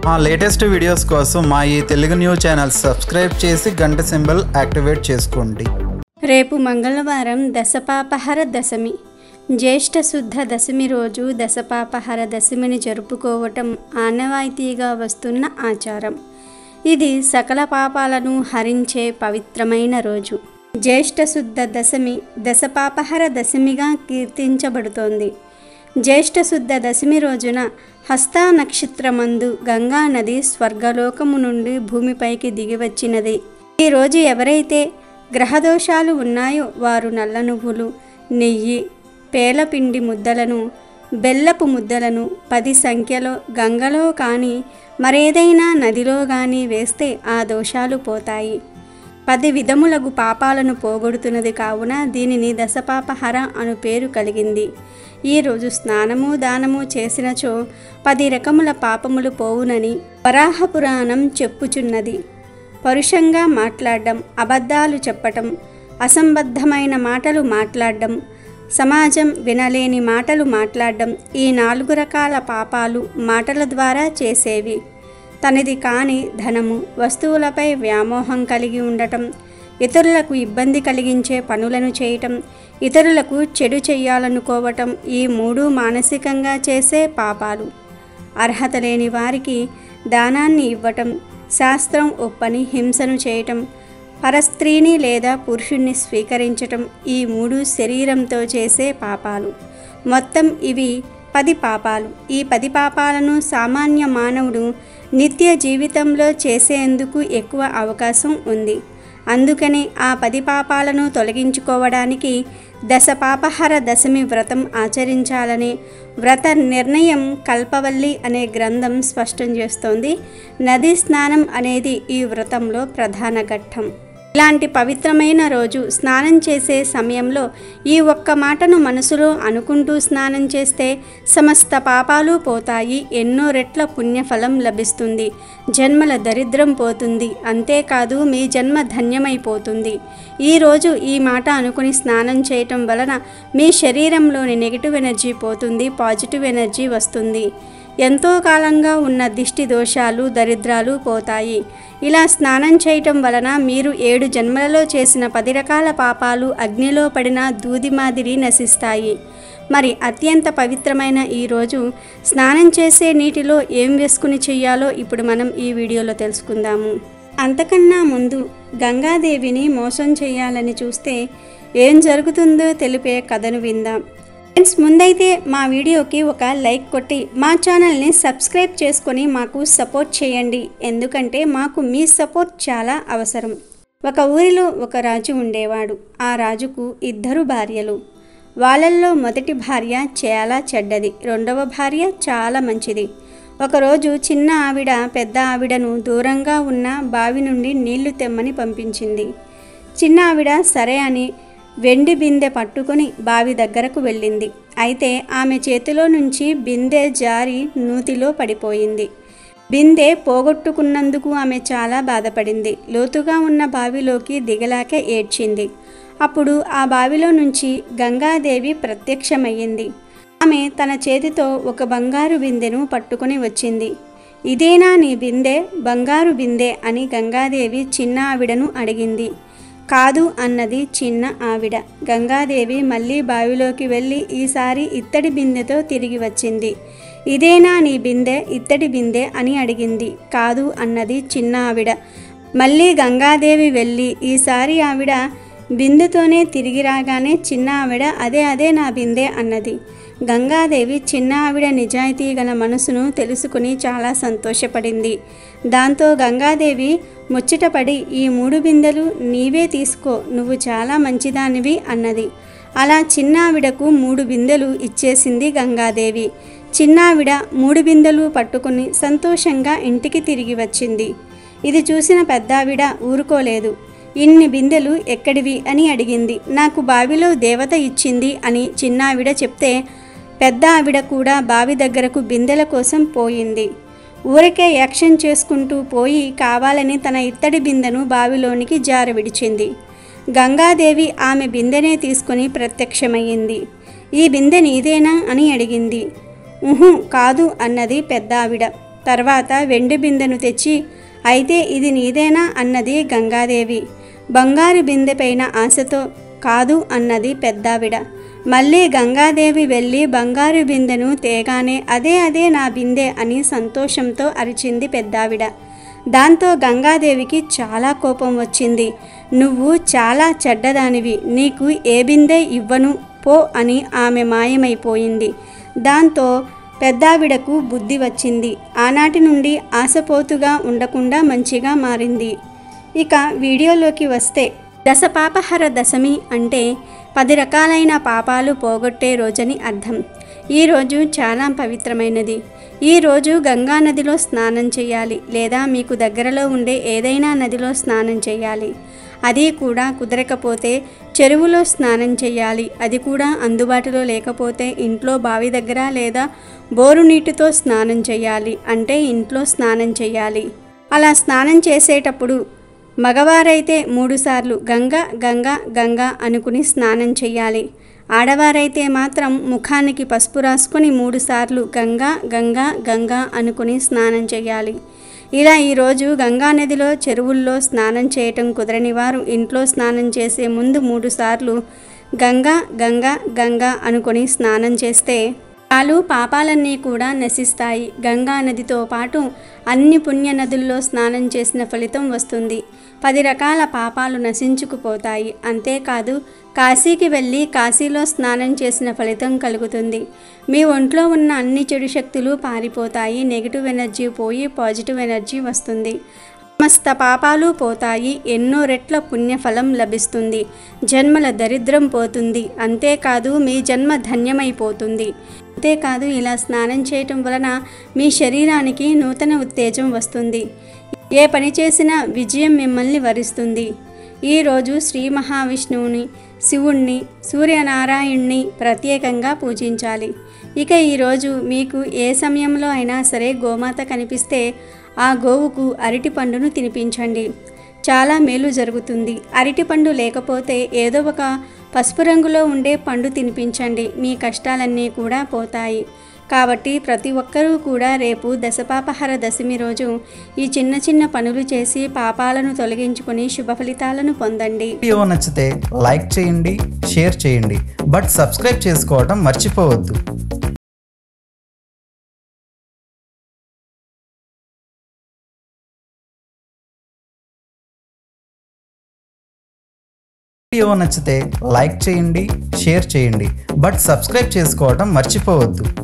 మా latest videos కోసం మా ఈ తెలుగు న్యూస్ ఛానల్ సబ్స్క్రైబ్ చేసి గంట సింబల్ యాక్టివేట్ చేసుకోండి రేపు మంగళవారం దశపాపహర దశమి జ్యేష్ఠ శుద్ధ దశమి రోజు దశపాపహర దశమిని జరుపుకోవటం ఆనవాయితీగా వస్తున్న ఆచారం ఇది సకల పాపాలను హరించే పవిత్రమైన రోజు జ్యేష్ఠ శుద్ధ దశమి దశపాపహర దశమిగా కీర్తించబడుతోంది జ్యేష్ఠ శుద్ధ దశమి రోజున హస్తా నక్షత్రమందు గంగా నది స్వర్గలోకము నుండి భూమిపైకి దిగివచ్చినది ఈ రోజు ఎవరైతే గ్రహదోషాలు ఉన్నాయో వారు నల్ల నువ్వులు నెయ్యి పేలపిండి ముద్దలను బెల్లపు ముద్దలను పది సంఖ్యలో గంగలో కానీ మరేదైనా నదిలో కానీ వేస్తే ఆ దోషాలు పోతాయి పది విధములగు పాపాలను పోగొడుతున్నది కావున దీనిని దశపాపహర అను పేరు కలిగింది ఈరోజు స్నానము దానము చేసినచో పది రకముల పాపములు పోవునని వరాహ పురాణం చెప్పుచున్నది పరుషంగా మాట్లాడడం అబద్ధాలు చెప్పటం అసంబద్ధమైన మాటలు మాట్లాడడం సమాజం వినలేని మాటలు మాట్లాడడం ఈ నాలుగు రకాల పాపాలు మాటల ద్వారా చేసేవి తనది కాని ధనము వస్తువులపై వ్యామోహం కలిగి ఉండటం ఇతరులకు ఇబ్బంది కలిగించే పనులను చేయటం ఇతరులకు చెడు చేయాలనుకోవటం ఈ మూడు మానసికంగా చేసే పాపాలు అర్హత లేని వారికి దానాన్ని ఇవ్వటం శాస్త్రం ఒప్పని హింసను చేయటం పరస్త్రీని లేదా పురుషుణ్ణి స్వీకరించటం ఈ మూడు శరీరంతో చేసే పాపాలు మొత్తం ఇవి పది పాపాలు ఈ పది పాపాలను సామాన్య మానవుడు నిత్య జీవితంలో చేసేందుకు ఎక్కువ అవకాశం ఉంది అందుకని ఆ పది పాపాలను తొలగించుకోవడానికి దశపాపహర దశమి వ్రతం ఆచరించాలని వ్రత నిర్ణయం కల్పవల్లి అనే గ్రంథం స్పష్టం చేస్తోంది నదీ స్నానం అనేది ఈ వ్రతంలో ప్రధాన ఘట్టం ఇలాంటి పవిత్రమైన రోజు స్నానం చేసే సమయంలో ఈ ఒక్క మాటను మనసులో అనుకుంటూ స్నానం చేస్తే సమస్త పాపాలు పోతాయి ఎన్నో రెట్ల పుణ్యఫలం లభిస్తుంది జన్మల దరిద్రం పోతుంది అంతేకాదు మీ జన్మ ధన్యమైపోతుంది ఈరోజు ఈ మాట అనుకుని స్నానం చేయటం వలన మీ శరీరంలోని నెగిటివ్ ఎనర్జీ పోతుంది పాజిటివ్ ఎనర్జీ వస్తుంది ఎంతో కాలంగా ఉన్న దిష్టి దోషాలు దరిద్రాలు పోతాయి ఇలా స్నానం చేయటం వలన మీరు ఏడు జన్మలలో చేసిన పది రకాల పాపాలు అగ్నిలో పడిన దూది మాదిరి నశిస్తాయి మరి అత్యంత పవిత్రమైన ఈ రోజు స్నానం చేసే నీటిలో ఏం వేసుకుని చెయ్యాలో ఇప్పుడు మనం ఈ వీడియోలో తెలుసుకుందాము అంతకన్నా ముందు గంగాదేవిని మోసం చేయాలని చూస్తే ఏం జరుగుతుందో తెలిపే కథను విందాం ఫ్రెండ్స్ ముందైతే మా వీడియోకి ఒక లైక్ కొట్టి మా ఛానల్ని సబ్స్క్రైబ్ చేసుకొని మాకు సపోర్ట్ చేయండి ఎందుకంటే మాకు మీ సపోర్ట్ చాలా అవసరం ఒక ఊరిలో ఒక రాజు ఉండేవాడు ఆ రాజుకు ఇద్దరు భార్యలు వాళ్ళల్లో మొదటి భార్య చాలా చెడ్డది రెండవ భార్య చాలా మంచిది ఒకరోజు చిన్న ఆవిడ పెద్ద ఆవిడను దూరంగా ఉన్న బావి నుండి నీళ్లు తెమ్మని పంపించింది చిన్న ఆవిడ సరే అని వెండి బిందె పట్టుకొని బావి దగ్గరకు వెళ్ళింది అయితే ఆమె చేతిలో నుంచి బిందె జారి నూతిలో పడిపోయింది బిందె పోగొట్టుకున్నందుకు ఆమె చాలా బాధపడింది లోతుగా ఉన్న బావిలోకి దిగలాకే ఏడ్చింది అప్పుడు ఆ బావిలో నుంచి గంగాదేవి ప్రత్యక్షమయ్యింది ఆమె తన చేతితో ఒక బంగారు బిందెను పట్టుకొని వచ్చింది ఇదేనా నీ బిందె బంగారు బిందె అని గంగాదేవి చిన్న ఆవిడను అడిగింది కాదు అన్నది చిన్న ఆవిడ గంగాదేవి మళ్ళీ బావిలోకి వెళ్ళి ఈసారి ఇత్తడి బిందెతో తిరిగి వచ్చింది ఇదేనా నీ బిందె ఇత్తడి బిందె అని అడిగింది కాదు అన్నది చిన్న ఆవిడ మళ్ళీ గంగాదేవి వెళ్ళి ఈసారి ఆవిడ బిందెతోనే తిరిగి రాగానే చిన్న ఆవిడ అదే అదే నా బిందె అన్నది గంగాదేవి చిన్న ఆవిడ నిజాయితీ గల మనసును తెలుసుకుని చాలా సంతోషపడింది దాంతో గంగాదేవి ముచ్చటపడి ఈ మూడు బిందెలు నీవే తీసుకో నువ్వు చాలా మంచిదానివి అన్నది అలా చిన్నావిడకు మూడు బిందెలు ఇచ్చేసింది గంగాదేవి చిన్నావిడ మూడు బిందెలు పట్టుకుని సంతోషంగా ఇంటికి తిరిగి వచ్చింది ఇది చూసిన పెద్దావిడ ఊరుకోలేదు ఇన్ని బిందెలు ఎక్కడివి అని అడిగింది నాకు బావిలో దేవత ఇచ్చింది అని చిన్నావిడ చెప్తే పెద్ద ఆవిడ కూడా బావి దగ్గరకు బిందెల కోసం పోయింది ఊరికే యాక్షన్ చేసుకుంటూ పోయి కావాలని తన ఇత్తడి బిందెను బావిలోనికి జార విడిచింది గంగాదేవి ఆమె బిందెనే తీసుకుని ప్రత్యక్షమయ్యింది ఈ బిందె నీదేనా అని అడిగింది ఉహు కాదు అన్నది పెద్ద ఆవిడ తర్వాత వెండి బిందెను తెచ్చి అయితే ఇది నీదేనా అన్నది గంగాదేవి బంగారు బిందె పైన ఆశతో కాదు అన్నది పెద్దావిడ మళ్ళీ గంగాదేవి వెళ్ళి బంగారు బిందెను తేగానే అదే అదే నా బిందె అని సంతోషంతో అరిచింది పెద్దావిడ దాంతో గంగాదేవికి చాలా కోపం వచ్చింది నువ్వు చాలా చెడ్డదానివి నీకు ఏ బిందె ఇవ్వను పో అని ఆమె మాయమైపోయింది దాంతో పెద్దావిడకు బుద్ధి వచ్చింది ఆనాటి నుండి ఆశపోతుగా ఉండకుండా మంచిగా మారింది ఇక వీడియోలోకి వస్తే దశపాపహర దశమి అంటే పది రకాలైన పాపాలు పోగొట్టే రోజని అర్థం ఈ రోజు చాలా పవిత్రమైనది ఈ రోజు గంగా నదిలో స్నానం చేయాలి లేదా మీకు దగ్గరలో ఉండే ఏదైనా నదిలో స్నానం చేయాలి అది కూడా కుదరకపోతే చెరువులో స్నానం చేయాలి అది కూడా అందుబాటులో లేకపోతే ఇంట్లో బావి దగ్గర లేదా బోరు నీటితో స్నానం చేయాలి అంటే ఇంట్లో స్నానం చేయాలి అలా స్నానం చేసేటప్పుడు మగవారైతే మూడుసార్లు గంగ గంగ గంగ అనుకుని స్నానం చేయాలి ఆడవారైతే మాత్రం ముఖానికి పసుపు రాసుకొని మూడుసార్లు గంగ గంగ గంగ అనుకుని స్నానం చేయాలి ఇలా ఈరోజు గంగా నదిలో చెరువుల్లో స్నానం చేయటం కుదరని వారు ఇంట్లో స్నానం చేసే ముందు మూడుసార్లు గంగా గంగా గంగా అనుకొని స్నానం చేస్తే చాలు పాపాలన్నీ కూడా నశిస్తాయి గంగా నదితో పాటు అన్ని పుణ్య నదుల్లో స్నానం చేసిన ఫలితం వస్తుంది పది రకాల పాపాలు నశించుకుపోతాయి అంతేకాదు కాశీకి వెళ్ళి కాశీలో స్నానం చేసిన ఫలితం కలుగుతుంది మీ ఒంట్లో ఉన్న అన్ని చెడు శక్తులు పారిపోతాయి నెగిటివ్ ఎనర్జీ పోయి పాజిటివ్ ఎనర్జీ వస్తుంది సమస్త పాపాలు పోతాయి ఎన్నో రెట్ల పుణ్యఫలం లభిస్తుంది జన్మల దరిద్రం పోతుంది అంతేకాదు మీ జన్మ ధన్యమైపోతుంది అంతేకాదు ఇలా స్నానం చేయటం వలన మీ శరీరానికి నూతన ఉత్తేజం వస్తుంది ఏ పని చేసినా విజయం మిమ్మల్ని వరిస్తుంది ఈరోజు శ్రీ మహావిష్ణువుని శివుణ్ణి సూర్యనారాయణ్ణి ప్రత్యేకంగా పూజించాలి ఇక ఈరోజు మీకు ఏ సమయంలో అయినా సరే గోమాత కనిపిస్తే ఆ గోవుకు అరటి పండును తినిపించండి చాలా మేలు జరుగుతుంది అరటిపండు లేకపోతే ఏదో ఒక పసుపు రంగులో ఉండే పండు తినిపించండి మీ కష్టాలన్నీ కూడా పోతాయి కాబట్టి ప్రతి ఒక్కరూ కూడా రేపు దశపాపహర దశమి రోజు ఈ చిన్న చిన్న పనులు చేసి పాపాలను తొలగించుకొని శుభ ఫలితాలను పొందండి వీడియో నచ్చితే లైక్ చేయండి షేర్ చేయండి బట్ సబ్స్క్రైబ్ చేసుకోవడం మర్చిపోవద్దు వీడియో నచ్చితే లైక్ చేయండి షేర్ చేయండి బట్ సబ్స్క్రైబ్ చేసుకోవడం మర్చిపోవద్దు